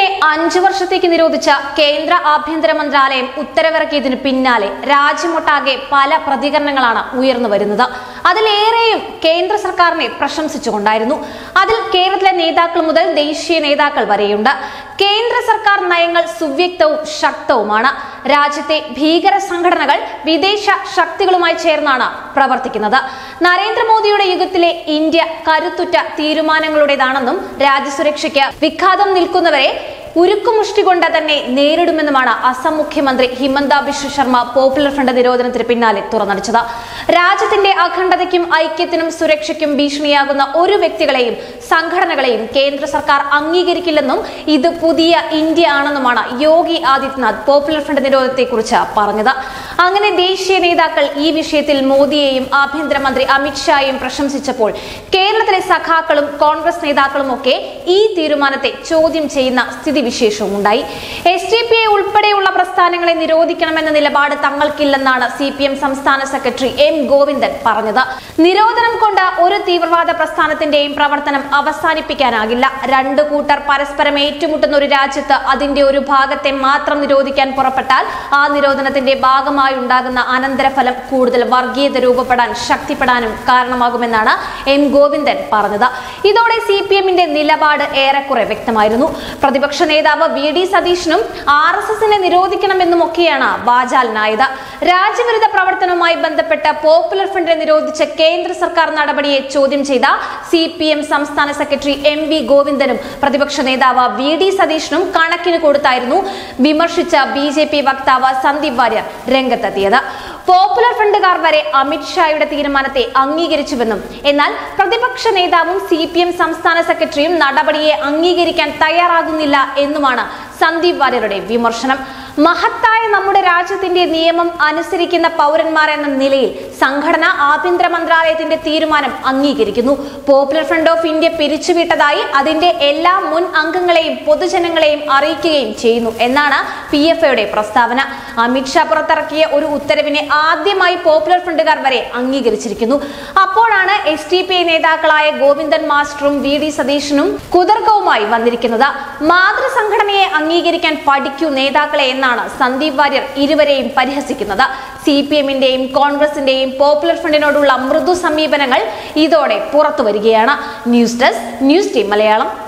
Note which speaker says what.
Speaker 1: അഞ്ചു വർഷത്തേക്ക് നിരോധിച്ച കേന്ദ്ര ആഭ്യന്തര മന്ത്രാലയം ഉത്തരവിറക്കിയതിന് പിന്നാലെ രാജ്യമൊട്ടാകെ പല പ്രതികരണങ്ങളാണ് ഉയർന്നു വരുന്നത് അതിലേറെയും കേന്ദ്ര സർക്കാരിനെ പ്രശംസിച്ചുകൊണ്ടായിരുന്നു അതിൽ കേരളത്തിലെ നേതാക്കൾ മുതൽ ദേശീയ നേതാക്കൾ വരെയുണ്ട് കേന്ദ്ര സർക്കാർ നയങ്ങൾ സുവ്യക്തവും ശക്തവുമാണ് രാജ്യത്തെ ഭീകര സംഘടനകൾ വിദേശ ശക്തികളുമായി ചേർന്നാണ് പ്രവർത്തിക്കുന്നത് നരേന്ദ്രമോദിയുടെ യുഗത്തിലെ ഇന്ത്യ കരുത്തുറ്റ തീരുമാനങ്ങളുടേതാണെന്നും രാജ്യസുരക്ഷയ്ക്ക് വിഘാതം നിൽക്കുന്നവരെ ഉരുക്കുമുഷ്ടി കൊണ്ട് തന്നെ നേരിടുമെന്നുമാണ് അസം മുഖ്യമന്ത്രി ഹിമന്ത ബിശ്വ ശർമ്മ പോപ്പുലർ ഫ്രണ്ട് നിരോധനത്തിന് പിന്നാലെ തുറന്നടിച്ചത് രാജ്യത്തിന്റെ അഖണ്ഡതയ്ക്കും ഐക്യത്തിനും സുരക്ഷയ്ക്കും ഭീഷണിയാകുന്ന ഒരു വ്യക്തികളെയും സംഘടനകളെയും കേന്ദ്ര സർക്കാർ അംഗീകരിക്കില്ലെന്നും ഇത് പുതിയ ഇന്ത്യ ആണെന്നുമാണ് യോഗി ആദിത്യനാഥ് പോപ്പുലർ ഫ്രണ്ട് നിരോധനത്തെക്കുറിച്ച് പറഞ്ഞത് അങ്ങനെ ദേശീയ നേതാക്കൾ ഈ വിഷയത്തിൽ മോദിയെയും ആഭ്യന്തരമന്ത്രി അമിത്ഷായെയും പ്രശംസിച്ചപ്പോൾ കേരളത്തിലെ സഖാക്കളും കോൺഗ്രസ് നേതാക്കളും ഒക്കെ ഈ തീരുമാനത്തെ ചോദ്യം ചെയ്യുന്ന സ്ഥിതിവിശേഷവും ഉണ്ടായി എസ് ഡി പി ഐ ഉൾപ്പെടെയുള്ള പ്രസ്ഥാനങ്ങളെ നിരോധിക്കണമെന്ന നിലപാട് തങ്ങൾക്കില്ലെന്നാണ് സി പി എം സംസ്ഥാന സെക്രട്ടറി എം ഗോവിന്ദൻ പറഞ്ഞത് നിരോധനം കൊണ്ട് ഒരു തീവ്രവാദ പ്രസ്ഥാനത്തിന്റെയും പ്രവർത്തനം അവസാനിപ്പിക്കാനാകില്ല രണ്ടു കൂട്ടർ പരസ്പരം ഏറ്റുമുട്ടുന്ന ഒരു രാജ്യത്ത് അതിന്റെ ഒരു ഭാഗത്തെ മാത്രം നിരോധിക്കാൻ പുറപ്പെട്ടാൽ ആ നിരോധനത്തിന്റെ ഭാഗമായി ഉണ്ടാകുന്ന അനന്തരഫലം കൂടുതൽ വർഗീയത രൂപപ്പെടാൻ ശക്തിപ്പെടാനും കാരണമാകുമെന്നാണ് എം ഗോവിന്ദൻ പറഞ്ഞത് ഇതോടെ സി പി എമ്മിന്റെ നിലപാട് ഏറെക്കുറെ വ്യക്തമായിരുന്നു പ്രതിപക്ഷ നേതാവ് വി ഡി സതീശനും ആർ എസ് എസിനെ നിരോധിക്കണമെന്നുമൊക്കെയാണ് വാചാലനായത് രാജ്യവിരുദ്ധ പ്രവർത്തനവുമായി ബന്ധപ്പെട്ട് പോപ്പുലർ ഫ്രണ്ടിനെ നിരോധിച്ച കേന്ദ്ര സർക്കാർ നടപടിയെ ചോദ്യം ചെയ്ത സി പി എം സംസ്ഥാന സെക്രട്ടറി എം വി ഗോവിന്ദനും പ്രതിപക്ഷ നേതാവ് വി ഡി സതീശനും കണക്കിന് കൊടുത്തായിരുന്നു വിമർശിച്ച ബി ജെ പി വക്താവ് സന്ദീപ് വാര്യർ രംഗത്തെത്തിയത് പോപ്പുലർ ഫ്രണ്ടുകാർ വരെ അമിത്ഷായുടെ തീരുമാനത്തെ അംഗീകരിച്ചുവെന്നും എന്നാൽ പ്രതിപക്ഷ നേതാവും സി പി എം സംസ്ഥാന സെക്രട്ടറിയും നടപടിയെ അംഗീകരിക്കാൻ തയ്യാറാകുന്നില്ല എന്നുമാണ് സന്ദീപ് വാര്യരുടെ വിമർശനം മഹത്തായ നമ്മുടെ രാജ്യത്തിന്റെ നിയമം അനുസരിക്കുന്ന പൗരന്മാർ എന്ന നിലയിൽ സംഘടന ആഭ്യന്തര മന്ത്രാലയത്തിന്റെ തീരുമാനം അംഗീകരിക്കുന്നു പോപ്പുലർ ഫ്രണ്ട് ഓഫ് ഇന്ത്യ പിരിച്ചുവിട്ടതായി അതിന്റെ എല്ലാ മുൻ അംഗങ്ങളെയും പൊതുജനങ്ങളെയും അറിയിക്കുകയും ചെയ്യുന്നു എന്നാണ് പി എഫ് ഐയുടെ പ്രസ്താവന അമിത്ഷാ പുറത്തിറക്കിയ ഒരു ഉത്തരവിനെ ആദ്യമായി പോപ്പുലർ ഫ്രണ്ടുകാർ വരെ അംഗീകരിച്ചിരിക്കുന്നു അപ്പോഴാണ് എസ് ടി പി ഐ നേതാക്കളായ ഗോവിന്ദൻ മാസ്റ്ററും വി ഡി സതീശനും കുതർക്കവുമായി വന്നിരിക്കുന്നത് മാതൃസംഘടനയെ അംഗീകരിക്കാൻ പഠിക്കൂ നേതാക്കളെ എന്നാണ് സന്ദീപ് വാര്യർ ഇരുവരെയും പരിഹസിക്കുന്നത് സി പി എമ്മിന്റെയും കോൺഗ്രസിന്റെയും പോപ്പുലർ ഫ്രണ്ടിനോടുള്ള മൃദു സമീപനങ്ങൾ ഇതോടെ പുറത്തു വരികയാണ് news desk news team Malayalam